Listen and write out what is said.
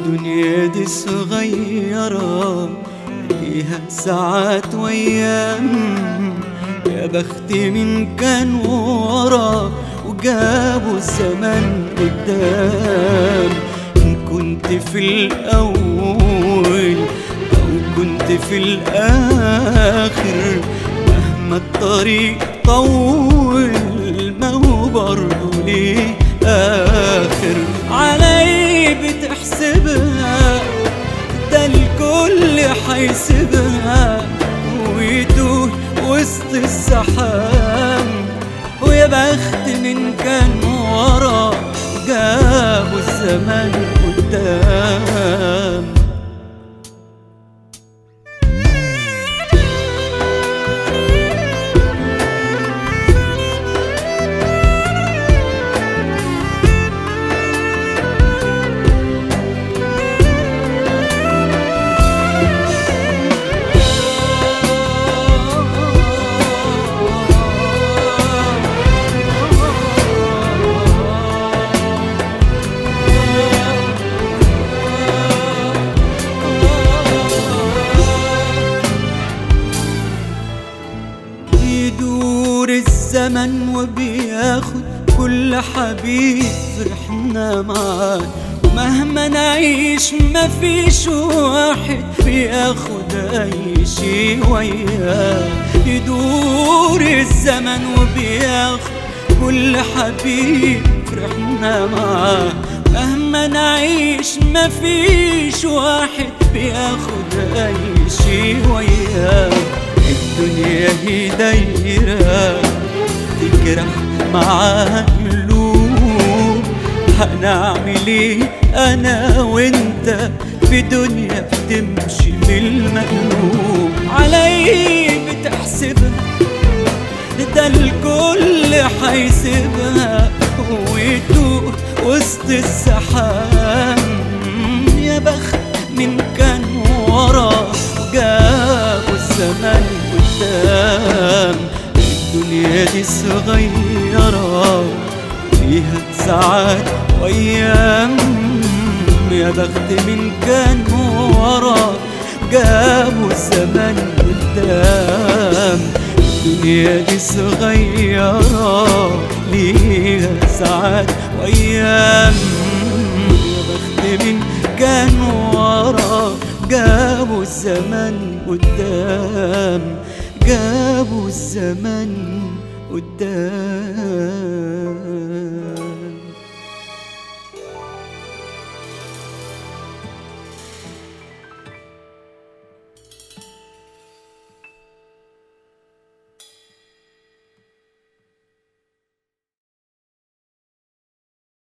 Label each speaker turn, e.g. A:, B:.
A: الدنيا دي صغيرة فيها ساعات وأيام يا بخت من كان ورا وجابوا الزمن قدام إن كنت في الأول أو كنت في الآخر مهما الطريق طول ما هو برضه ليه آخر علي بتحسبها ده الكل حيسيبها ويتوه وسط السحاب ويا بخت من كان ورا جابوا الزمان قدام بيدور الزمن وبياخد كل حبيب فرحنا معاه ومهما نعيش مفيش واحد بياخد اي شي وياه يدور الزمن وبياخد كل حبيب فرحنا معاه مهما نعيش مفيش واحد بياخد اي شي وياه الدنيا هي دايرة تجرح معاها قلوب هنعمل ايه انا وانت في دنيا بتمشي بالمقلوب علي بتحسبها ده الكل حيسيبها ويتوه وسط السحاب يا بخت من كان ورا جابوا الزمان قدام الدنيا دي صغيرة فيها ساعات وأيام يا بخت من كان ورا جابوا الزمان قدام الدنيا دي صغيرة ليها ساعات وأيام يا بخت من كان ورا جابوا الزمن قدام جابوا الزمن قدام